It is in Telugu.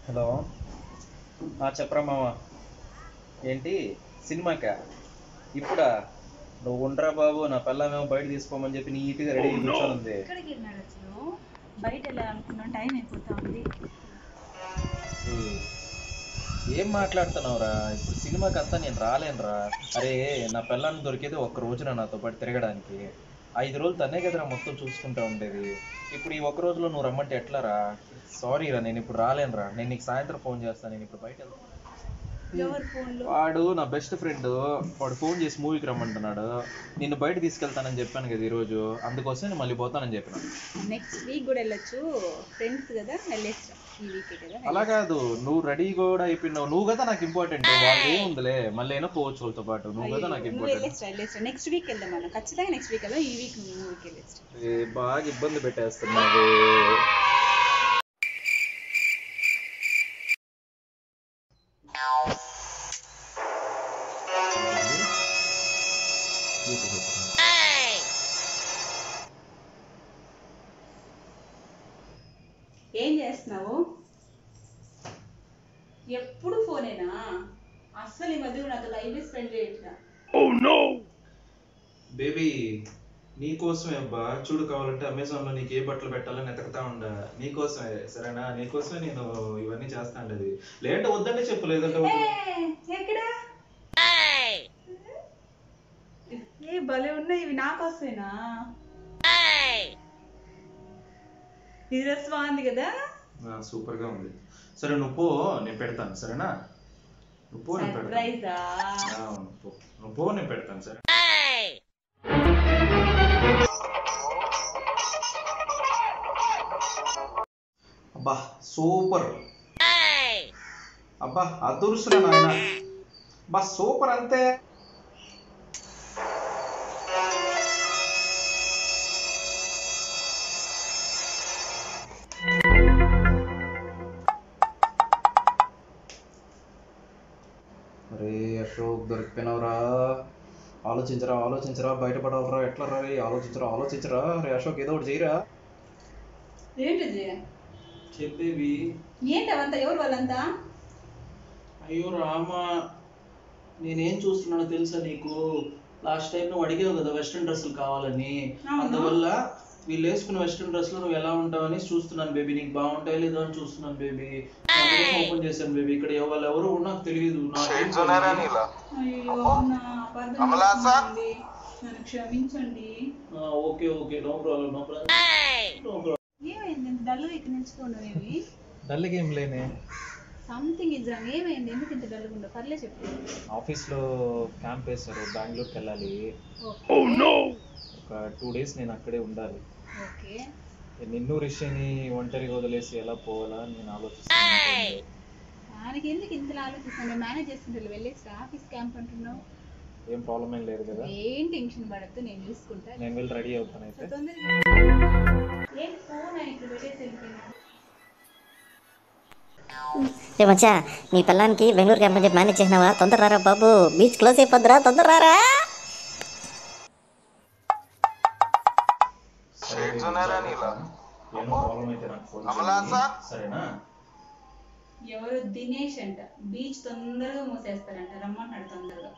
హలో ఆ, చెప్పరా మామ ఏంటి సినిమాకా ఇప్పుడా నువ్వు ఉండరా బాబు నా పిల్లమేమో బయట తీసుకోమని చెప్పి నీట్గా రెడీ కూర్చొని ఉంది ఎక్కడికి వెళ్ళాడు అసలు బయట వెళ్ళాలనుకున్నాం టైం అయిపోతా ఉంది ఏయ్, ఏం మాట్లాడుతున్నావురా ఇప్పుడు సినిమాకి అంతా నేను రాలేనురా అరే నా పిల్లని దొరికేది ఒక్క రోజున నాతో పాటు తిరగడానికి ఐదు రోజులు తనే కదరా మొత్తం చూసుకుంటా ఉండేది ఇప్పుడు ఈ ఒక్క రోజులో నువ్వు రమ్మంటే ఎట్లారా సారీ రా నేను ఇప్పుడు రాలేనురా నేను నీకు సాయంత్రం ఫోన్ చేస్తాను నేను ఇప్పుడు బయట వెళ్తాను ఎవరి ఫోన్లో వాడు నా బెస్ట్ ఫ్రెండ్ వాడు ఫోన్ చేసి మూవీకి రమ్మంటున్నాడు నిన్ను బయట తీసుకెళ్తానని చెప్పాను కదా ఈరోజు అందుకోసం నేను మళ్ళీ పోతానని చెప్పిన నెక్స్ట్ వీక్ కూడా వెళ్ళొచ్చు ఫ్రెండ్స్ కదా వెళ్ళేస్తా ఈ వీకే కదా అలా కాదు నువ్వు రెడీ కూడా అయిపోయినావు నువ్వు కదా నాకు ఇంపార్టెంట్ వాళ్ళు ఏముందిలే మళ్ళీ అయినా పోవచ్చు వాళ్ళతో పాటు నువ్వు కదా నాకు నువ్వు ఇంపార్టెంట్ వెళ్ళేస్తా వెళ్ళేస్తా నెక్స్ట్ వీక్ వెళ్దాం మనం ఖచ్చితంగా నెక్స్ట్ వీక్ వెళ్దాం ఈ వీక్ నువ్వు మూవీకి వెళ్ళేస్తా బాగా ఇబ్బంది పెట్టేస్తున్నావు ఏం చేస్తున్నావు ఎప్పుడు ఫోనేనా అస్సలు ఈ మధ్య నాతో లైవ్ స్పెండ్ చేయట్లా బేబీ నీకోసమే అబ్బా చూడు కావాలంటే అమెజాన్ లో నీకు ఏ బట్టలు పెట్టాలని ఎతకతా ఉండ నీకోసమే సరేనా నీకోసమే నేను ఇవన్నీ చేస్తా ఉండేది లేదంటే వద్దంటే చెప్పు లేదంటే వద్దు. ఎక్కడ ఏ భలే ఉన్నాయి ఇవి నా కోసమేనా ఈ డ్రెస్ బాగుంది కదా ఆ, సూపర్ గా ఉంది సరే నువ్వు పో నేను పెడతాను సరేనా నువ్వు పో నేను పెడతాను సర్ప్రైజా ఆ, అవును, పో. నువ్వు పో నేను పెడతాను సరే అబ్బా సూపర్ అబ్బా అదృష్టం నాయన బా సూపర్ అంతే అరే అశోక్ దొరికిపోయినవరా ఆలోచించరా ఆలోచించరా బయటపడవరా ఎట్లా రా రే ఆలోచించరా ఆలోచించరా రే అశోక్ ఏదో ఒకటి చేయరా ఏంటిది చెప్పేవి ఏంటి అవంతా ఎవరు వాళ్ళంతా అయ్యో రామా నేనేం చూస్తున్నానో తెలుసా నీకు లాస్ట్ టైం నువ్వు అడిగావు కదా వెస్ట్రన్ డ్రెస్సులు కావాలని అవును. అందువల్ల వీళ్ళు వేసుకున్న వెస్ట్రన్ డ్రెస్లో నువ్వు ఎలా ఉంటావని చూస్తున్నాను బేబీ నీకు బాగుంటాయి లేదో అని చూస్తున్నాను బేబీ ఓపెన్ చేశాను బేబీ ఇక్కడ ఎవ- వాళ్ళు ఎవరు నాకు తెలియదు నాకేం తెలియదు. అయ్యో అవునా అబద్ధం చెప్తున్నానండి. నన్ను క్షమించండి ఆ, okay okay no problem no problem no problem ఏమైంది డల్ ఇక్కడ నిల్చుకోండు ఏమి డల్గా ఏం లేనే సంథింగ్ ఇస్ రాంగ్ ఏమైంది ఎందుకు ఇంత డల్గా ఉండవు పర్లే చెప్పు ఆఫీస్లో క్యాంప్ వేశారు బెంగళూరుకి వెళ్ళాలి ఓకే ఒక టూ డేస్ నేను అక్కడే ఉండాలి ఓకే నిన్ను రిషిని ఒంటరిగా వదిలేసి ఎలా పోవాలా అని నేను ఆలోచిస్తున్నాను దానికి ఎందుకు ఇంతలా ఆలోచిస్తాను మేనేజ్ చేసుకుంటే వెళ్ళేసి ఆఫీస్ క్యాంప్ అంటున్నావు ఏం ప్రాబ్లం ఏం లేదు కదా ఏం టెన్షన్ పడద్దు నేను చూసుకుంటా నేను వెళ్ళి రెడీ అవుతాను అయితే తొందరగా ఏంటి ఫోన్ అని ఇక్కడ పెట్టేసి వెళ్ళిపోయినా రే మచ్చా నీ పిల్లానికి బెంగళూరు క్యాంప్ అని చెప్పి మేనేజ్ చేసినావా తొందర రారా బాబు బీచ్ క్లోజ్ అయిపోద్దిరా తొందర రారా ఏం ప్రాబ్లం అయితే నాకు ఫోన్ చేయండి. సరేనా ఎవరు దినేష్ అంట బీచ్ తొందరగా మూసేస్తారంట రమ్మంటాడు తొందరగా